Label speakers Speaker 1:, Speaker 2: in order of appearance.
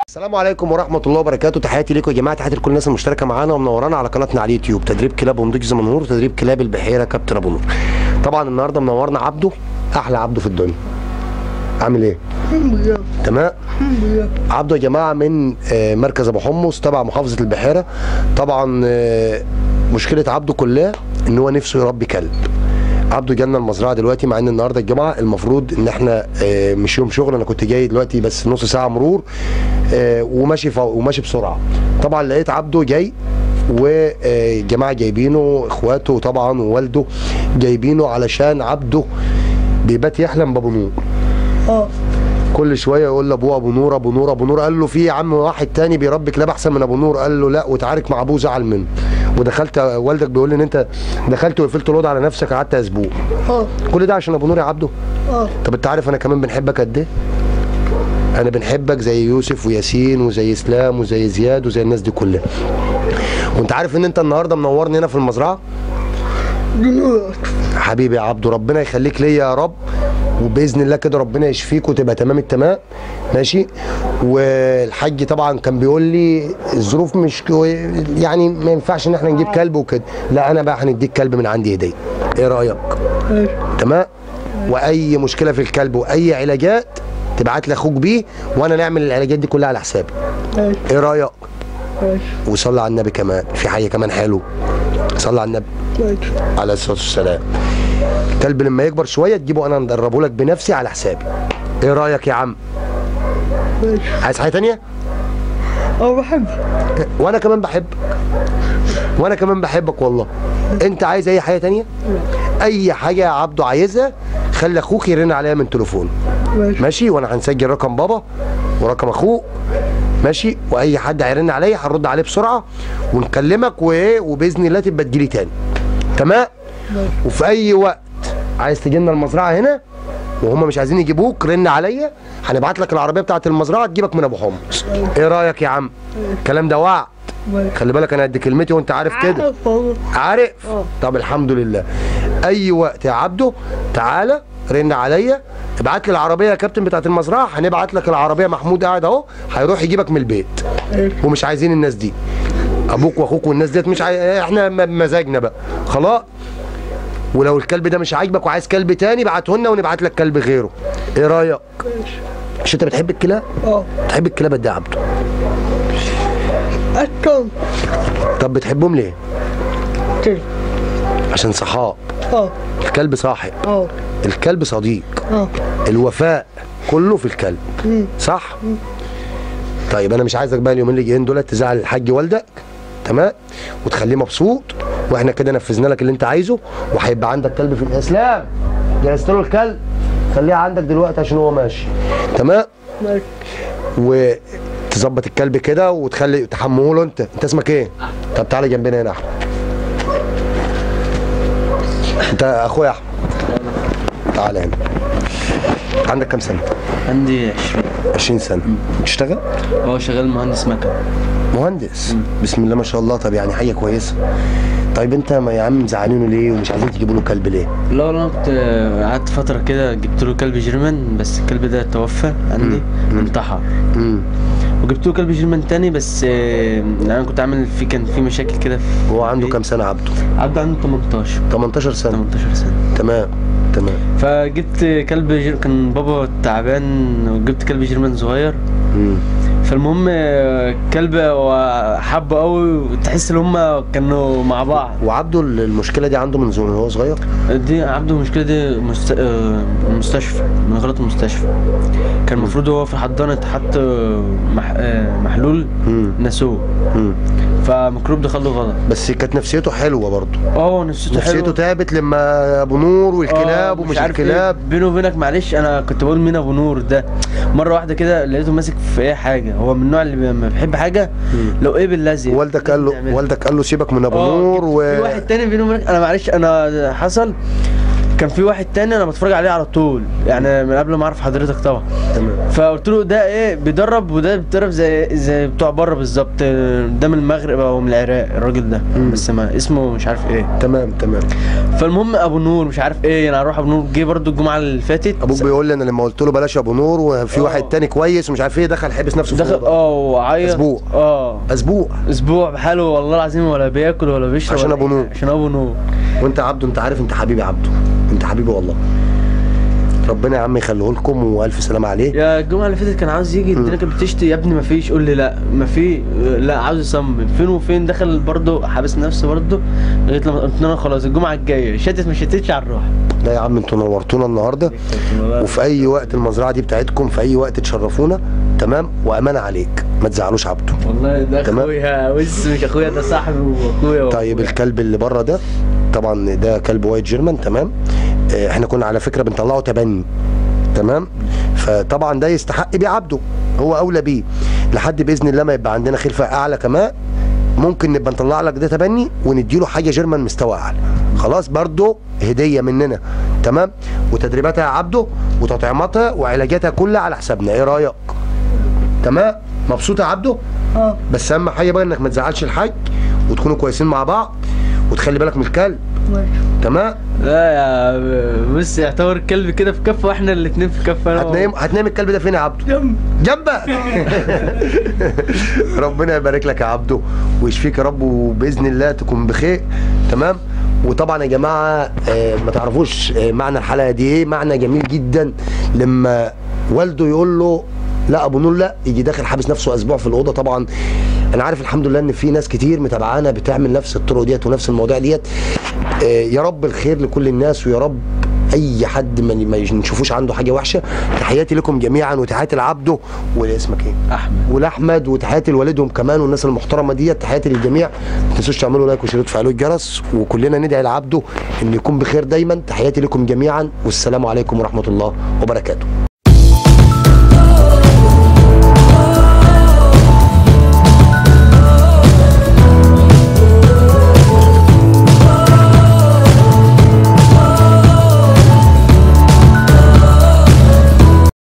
Speaker 1: السلام عليكم ورحمه الله وبركاته تحياتي لكم يا جماعه تحياتي لكل الناس المشتركه معانا ومنورانا على قناتنا على اليوتيوب تدريب كلاب ونضيج زمنهور وتدريب كلاب البحيره كابتن ابو نور طبعا النهارده منورنا عبده احلى عبده في الدنيا عامل ايه
Speaker 2: الحمد لله
Speaker 1: تمام
Speaker 2: الحمد لله
Speaker 1: عبده يا جماعه من آه، مركز ابو حمص تبع محافظه البحيره طبعا آه، مشكله عبده كلها ان هو نفسه يربي كلب عبده جالنا المزرعه دلوقتي مع ان النهارده الجمعه المفروض ان احنا آه، مش يوم شغل انا كنت جاي دلوقتي بس نص ساعه مرور آه، وماشي فو- وماشي بسرعه طبعا لقيت عبده جاي والجماعه جايبينه اخواته طبعا ووالده جايبينه علشان عبده بيبات يحلم بابو نور
Speaker 2: اه
Speaker 1: كل شويه يقول لابوه ابو نور ابو نور ابو نور قال له في يا عم واحد تاني بيربي كلاب احسن من ابو نور قال له لا وتعارك مع ابوه زعل منه ودخلت والدك بيقول لي ان انت دخلت وقفلت الاوضه على نفسك قعدت اسبوع
Speaker 2: اه
Speaker 1: كل ده عشان ابو نور يا عبده
Speaker 2: اه
Speaker 1: طب انت عارف انا كمان بنحبك قد ايه انا بنحبك زي يوسف وياسين وزي اسلام وزي زياد وزي الناس دي كلها وانت عارف ان انت النهارده منورني هنا في المزرعه
Speaker 2: جنورك
Speaker 1: حبيبي يا عبدو ربنا يخليك ليا يا رب وباذن الله كده ربنا يشفيك وتبقى تمام التمام ماشي والحاج طبعا كان بيقول لي الظروف مش كو- يعني ما ينفعش ان احنا نجيب كلب وكده لا انا بقى هنديك كلب من عندي هديه ايه رايك
Speaker 2: ماشي
Speaker 1: تمام واي مشكله في الكلب واي علاجات تبعت لاخوك بيه وانا نعمل العلاجات دي كلها على حسابي
Speaker 2: ماشي
Speaker 1: ايه رايك
Speaker 2: ماشي
Speaker 1: وصلي على النبي كمان في حاجه كمان حلو صلي على النبي
Speaker 2: ماشي
Speaker 1: عليه الصلاه والسلام الكلب لما يكبر شويه تجيبه انا ندربه لك بنفسي على حسابي ايه رايك يا عم
Speaker 2: ماشي
Speaker 1: عايز حاجه تانية
Speaker 2: اه بحبك
Speaker 1: وانا كمان بحبك وانا كمان بحبك والله انت عايز اي حاجه تانية اي حاجه يا عبدو عايزها خلي اخوك يرن عليا من تليفونه
Speaker 2: ماشي
Speaker 1: ماشي وانا هنسجل رقم بابا ورقم اخوه ماشي واي حد هيرن عليا هنرد عليه بسرعه ونكلمك وايه وباذن الله تبقى تجيلي تاني تمام
Speaker 2: ماشي
Speaker 1: وفي اي وقت عايز تجي لنا المزرعه هنا وهم مش عايزين يجيبوك رن عليا هنبعت لك العربيه بتاعه المزرعه تجيبك من ابو حمص ايه رايك يا عم الكلام ده وعد
Speaker 2: ماشي
Speaker 1: خلي بالك انا قد كلمتي وانت عارف كده
Speaker 2: عارف والله.
Speaker 1: عارف
Speaker 2: اه.
Speaker 1: طب الحمد لله اي وقت يا عبده تعالى رن عليا ابعت لي العربيه يا كابتن بتاعت المزرعه هنبعت لك العربيه محمود قاعد اهو هيروح يجيبك من البيت
Speaker 2: ماشي
Speaker 1: ومش عايزين الناس دي ابوك واخوك والناس ديت مش عاي... احنا م- مزاجنا بقى خلاص ولو الكلب ده مش عاجبك وعايز كلب تاني ابعته لنا ونبعت لك كلب غيره ايه رايك
Speaker 2: ماشي
Speaker 1: مش انت بتحب الكلاب
Speaker 2: اه
Speaker 1: بتحب الكلاب قد ايه يا عبده
Speaker 2: الكون
Speaker 1: طب بتحبهم ليه
Speaker 2: كده
Speaker 1: عشان صحاب
Speaker 2: اه
Speaker 1: الكلب صاحب
Speaker 2: اه
Speaker 1: الكلب صديق
Speaker 2: اه
Speaker 1: الوفاء كله في الكلب
Speaker 2: مم.
Speaker 1: صح طيب انا مش عايزك بقى اليومين اللي جايين دول تزعل الحاج والدك تمام وتخليه مبسوط واحنا كده نفذنا لك اللي انت عايزه وهيبقى عندك كلب في الاسلام جهزت له الكلب خليه عندك دلوقتي عشان هو ماشي تمام
Speaker 2: ماشي
Speaker 1: وتظبط الكلب كده وتخلي تحمله له انت انت اسمك ايه طب تعالى جنبنا هنا يا احمد انت اخويا احمد تعالى هنا عندك كام سنه
Speaker 3: عندي 20
Speaker 1: 20 سنه تشتغل
Speaker 3: هو شغال مهندس مكن
Speaker 1: مهندس بسم الله ما شاء الله طب يعني حاجه كويسه طيب انت ما يا عم مزعلينه ليه ومش عايزين تجيبوا له كلب ليه
Speaker 3: لا والله انا كنت قعدت فترة كده جبت له كلب جيرمان بس الكلب ده توفى عندي انتحر
Speaker 1: امم
Speaker 3: وجبت له كلب جيرمان تاني بس آه، انا كنت عامل فيه كان في مشاكل كده في
Speaker 1: هو عنده كام سنه عبده
Speaker 3: عبده عنده 18
Speaker 1: 18 سنه
Speaker 3: 18 سنة
Speaker 1: تمام تمام
Speaker 3: فجبت كلب جير... كان بابا تعبان وجبت كلب جيرمان صغير
Speaker 1: امم
Speaker 3: فالمهم آه، الكلب هو حبه قوي وتحس ان هما كانوا مع بعض
Speaker 1: وعبده المشكله دي عنده من زمان وهو صغير
Speaker 3: دي عبده المشكله دي مست... آه، مستشفى من غلط المستشفى كان المفروض هو في حضانه يتحط مح... آه، محلول
Speaker 1: امم
Speaker 3: نسوه
Speaker 1: امم
Speaker 3: فميكروب دخل له غلط
Speaker 1: بس كانت نفسيته حلوه برضه
Speaker 3: اه نفسيته
Speaker 1: نفسيته
Speaker 3: حلوة.
Speaker 1: تعبت لما ابو نور والكلاب
Speaker 3: آه،
Speaker 1: ومش
Speaker 3: عارف إيه،
Speaker 1: الكلاب
Speaker 3: بيني وبينك معلش انا كنت بقول مين ابو نور ده مره واحده كده لقيته ماسك في اي حاجه هو من النوع اللي لما بيحب حاجه لو ايه باللازم
Speaker 1: والدك قال له والدك قال له سيبك من ابو
Speaker 3: آه،
Speaker 1: نور
Speaker 3: في واحد تاني بيني وبينك انا معلش انا حصل كان في واحد تاني انا بتفرج عليه على طول يعني من قبل ما اعرف حضرتك طبعا
Speaker 1: تمام
Speaker 3: فقلت له ده ايه بيدرب وده بيدرب زي زي بتوع بره بالظبط ده من المغرب او من العراق الراجل ده
Speaker 1: مم.
Speaker 3: بس ما اسمه مش عارف ايه
Speaker 1: تمام تمام
Speaker 3: فالمهم ابو نور مش عارف ايه انا هروح ابو نور جه برضو الجمعه اللي فاتت
Speaker 1: ابوك بيقول لي انا لما قلت له بلاش ابو نور وفي
Speaker 3: آه.
Speaker 1: واحد تاني كويس ومش عارف ايه دخل حبس نفسه في
Speaker 3: دخل
Speaker 1: الأوضة.
Speaker 3: اه وعيط
Speaker 1: أسبوع.
Speaker 3: اه
Speaker 1: اسبوع
Speaker 3: اسبوع بحاله والله العظيم ولا بياكل ولا بيشرب
Speaker 1: عشان
Speaker 3: ولا
Speaker 1: أبو
Speaker 3: أي
Speaker 1: نور.
Speaker 3: حاجة. عشان ابو نور
Speaker 1: وانت يا عبده انت عارف انت حبيبي يا عبده انت حبيبي والله ربنا يا عم يخليه لكم والف سلامه عليه
Speaker 3: يا الجمعه اللي فاتت كان عاوز يجي الدنيا كانت بتشتي يا ابني ما فيش قول لي لا ما في لا عاوز يصمم فين وفين دخل برضه حابس نفسه برضه لغايه لما قلت له خلاص الجمعه الجايه شتت ما شتتش على الروح
Speaker 1: لا يا عم انتوا نورتونا النهارده وفي اي وقت المزرعه دي بتاعتكم في اي وقت تشرفونا تمام وامانه عليك ما تزعلوش عبده
Speaker 3: والله ده
Speaker 1: تمام.
Speaker 3: اخويا بص مش اخويا ده صاحبي واخويا
Speaker 1: طيب
Speaker 3: وأخويا.
Speaker 1: الكلب اللي بره ده طبعا ده كلب وايت جيرمان تمام اه، احنا كنا على فكره بنطلعه تبني تمام فطبعا ده يستحق بيه عبده هو اولى بيه لحد باذن الله ما يبقى عندنا خلفه اعلى كمان ممكن نبقى نطلع لك ده تبني ونديله حاجه جيرمان مستوى اعلى خلاص برضو هديه مننا تمام وتدريباتها يا عبده وتطعيماتها وعلاجاتها كلها على حسابنا ايه رايك تمام مبسوط يا عبده
Speaker 2: اه
Speaker 1: بس اهم حاجه بقى انك ما تزعلش الحاج وتكونوا كويسين مع بعض وتخلي بالك من الكلب
Speaker 2: ماشي
Speaker 1: تمام
Speaker 3: لا يا بص يعتبر الكلب كده في كفه واحنا الاثنين في كفه انا
Speaker 1: هتنام هتنام الكلب ده فين يا عبده
Speaker 2: جنب
Speaker 1: جنبك ربنا يبارك لك يا عبده ويشفيك يا رب وباذن الله تكون بخير تمام وطبعا يا جماعه آه، ما تعرفوش آه، معنى الحلقه دي ايه معنى جميل جدا لما والده يقول له لا ابو نور لا يجي داخل حابس نفسه اسبوع في الاوضه طبعا انا عارف الحمد لله ان في ناس كتير متابعانا بتعمل نفس الطرق ديت ونفس المواضيع ديت آه، يا رب الخير لكل الناس ويا رب اي حد ما ما نشوفوش عنده حاجه وحشه تحياتي لكم جميعا وتحياتي لعبده ولاسمك ايه
Speaker 3: احمد
Speaker 1: ولاحمد وتحياتي لوالدهم كمان والناس المحترمه ديت تحياتي للجميع ما تنسوش تعملوا لايك وشير وتفعلوا الجرس وكلنا ندعي لعبده ان يكون بخير دايما تحياتي لكم جميعا والسلام عليكم ورحمه الله وبركاته